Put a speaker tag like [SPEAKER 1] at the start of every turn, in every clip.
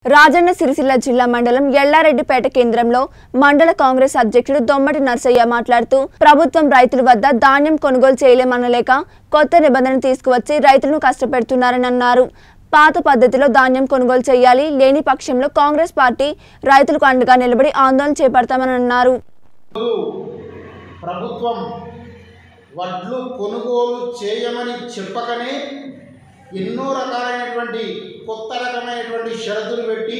[SPEAKER 1] రాజన్న సిరిసిల్ల జిల్లా మండలం ఎల్లారెడ్డిపేట కేంద్రంలో మండల కాంగ్రెస్ అధ్యక్షుడు దొమ్మటి నర్సయ్య మాట్లాడుతూ ప్రభుత్వం రైతుల వద్ద ధాన్యం కొనుగోలు చేయలేమనలేక కొత్త నిబంధన తీసుకువచ్చి రైతులను కష్టపెడుతున్నారని అన్నారు పాత పద్ధతిలో ధాన్యం కొనుగోలు చేయాలి లేని పక్షంలో కాంగ్రెస్ పార్టీ రైతులకు అండగా నిలబడి ఆందోళన చేపడతామని అన్నారు
[SPEAKER 2] ప్రభుత్వం వడ్లు కొనుగోలు చేయమని చెప్పకనే ఎన్నో రకాలైనటువంటి కొత్త రకమైనటువంటి షరతులు పెట్టి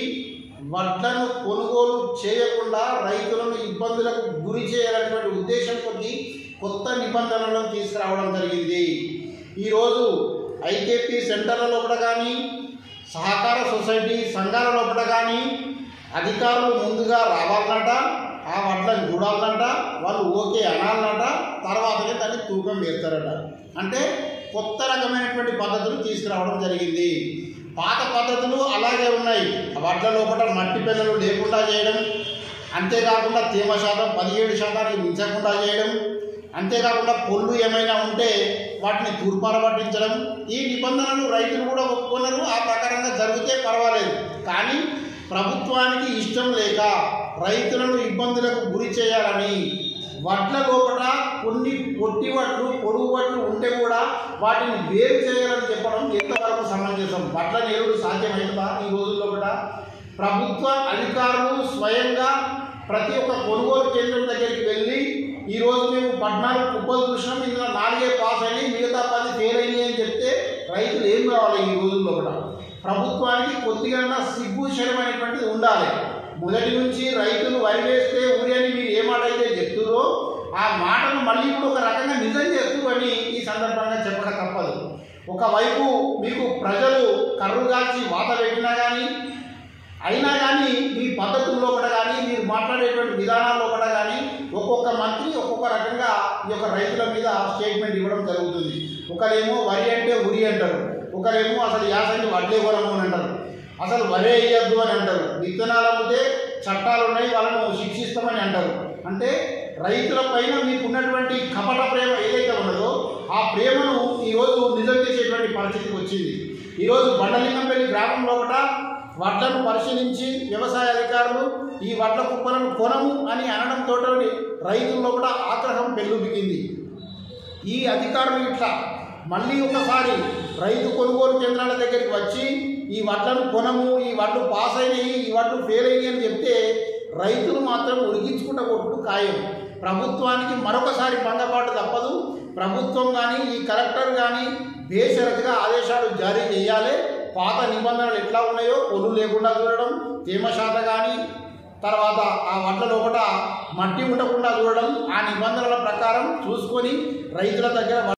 [SPEAKER 2] వడ్లను కొనుగోలు చేయకుండా రైతులను ఇబ్బందులకు గురి చేయాలనేటువంటి ఉద్దేశం కొద్ది కొత్త నిబంధనలను తీసుకురావడం జరిగింది ఈరోజు ఐకేపీ సెంటర్ల లోపల కానీ సహకార సొసైటీ సంఘాల లోపల కానీ అధికారులు ముందుగా రావాలన్నట ఆ వడ్లను చూడాలన్నట వాళ్ళు ఓకే అనాలన్నట తర్వాతనే దాన్ని తూకం వేస్తారట అంటే కొత్త రకమైనటువంటి పద్ధతులు తీసుకురావడం జరిగింది పాత పద్ధతులు అలాగే ఉన్నాయి వడ్ల లోపల మట్టి పిల్లలు లేకుండా చేయడం అంతేకాకుండా తేమ శాతం పదిహేడు శాతానికి మించకుండా చేయడం అంతేకాకుండా పొల్లు ఏమైనా ఉంటే వాటిని తూర్పార పట్టించడం ఈ నిబంధనలు రైతులు కూడా ఒప్పుకున్నారు ఆ ప్రకారంగా జరిగితే పర్వాలేదు కానీ ప్రభుత్వానికి ఇష్టం లేక రైతులను ఇబ్బందులకు గురి చేయాలని వడ్ల లోపల కొన్ని పొట్టి వడ్లు పొడుగు వడ్లు ఉంటే కూడా వాటిని వేరు చేయాలని చెప్పడం ఎంతవరకు సమంజసం వడ్ల నేరుడు సాధ్యమవుతుందా ఈ రోజుల్లో కూడా ప్రభుత్వ అధికారులు స్వయంగా ప్రతి ఒక్క కొనుగోలు కేంద్రం దగ్గరికి వెళ్ళి ఈ రోజు మేము పద్నాలుగు కుప్పలు చూసినాం ఇందులో నాలుగే పాస్ అయినాయి మిగతా పది ఫెయిల్ అయినాయి అని చెప్తే రైతులు ఏం కావాలి ఈ రోజుల్లో కూడా ప్రభుత్వానికి కొద్దిగా సిగ్గుశరమైనటువంటిది ఉండాలి మొదటి నుంచి రైతులు వరి వేస్తే ఊరి అని మీరు ఏ మాట అయితే చెప్తురో ఆ మాటను మళ్ళీ ఇప్పుడు ఒక రకంగా నిజం చేస్తూ అని ఈ సందర్భంగా చెప్పక తప్పదు ఒకవైపు మీకు ప్రజలు కర్రు కాల్చి వాత పెట్టినా కానీ అయినా కానీ మీ పద్ధతుల్లో కూడా కానీ మీరు మాట్లాడేటువంటి విధానాల్లో కూడా కానీ ఒక్కొక్క మంత్రి ఒక్కొక్క రకంగా ఈ యొక్క రైతుల మీద స్టేట్మెంట్ ఇవ్వడం జరుగుతుంది ఒకరేమో వరి అంటే ఉరి అంటారు ఒకరేమో అసలు యాసంగి వడ్లే కొనము అని అంటారు అసలు వరే వేయద్దు అని అంటారు విత్తనాలు అమ్మితే చట్టాలు ఉన్నాయి వాళ్ళను శిక్షిస్తామని అంటారు అంటే రైతుల పైన మీకున్నటువంటి కపట ప్రేమ ఏదైతే ఉన్నదో ఆ ప్రేమను ఈరోజు నిజం చేసేటువంటి పరిస్థితికి వచ్చింది ఈరోజు బండలింగంపల్లి గ్రామంలో కూడా వడ్లను పరిశీలించి వ్యవసాయ అధికారులు ఈ వడ్ల కుప్పలను కొనము అని అనడంతో రైతుల్లో కూడా ఆగ్రహం పెళ్ళుబికింది ఈ అధికారులు ఇట్లా మళ్ళీ ఒకసారి రైతు కొనుగోలు కేంద్రాల దగ్గరికి వచ్చి ఈ వడ్లను కొనము ఈ వడ్లు పాస్ అయినాయి ఈ వడ్లు ఫెయిల్ అయినాయి అని చెప్తే రైతులు మాత్రం ఉరిగించుకుంటూ కొట్టుడు ఖాయం ప్రభుత్వానికి మరొకసారి భంగపాటు తప్పదు ప్రభుత్వం కానీ ఈ కలెక్టర్ కానీ బేషరతుగా ఆదేశాలు జారీ చేయాలి పాత నిబంధనలు ఎట్లా ఉన్నాయో పొలు లేకుండా చూడడం తేమ శాత కానీ తర్వాత ఆ వడ్ల లోపల మట్టి ఉండకుండా చూడడం ఆ నిబంధనల ప్రకారం చూసుకొని రైతుల దగ్గర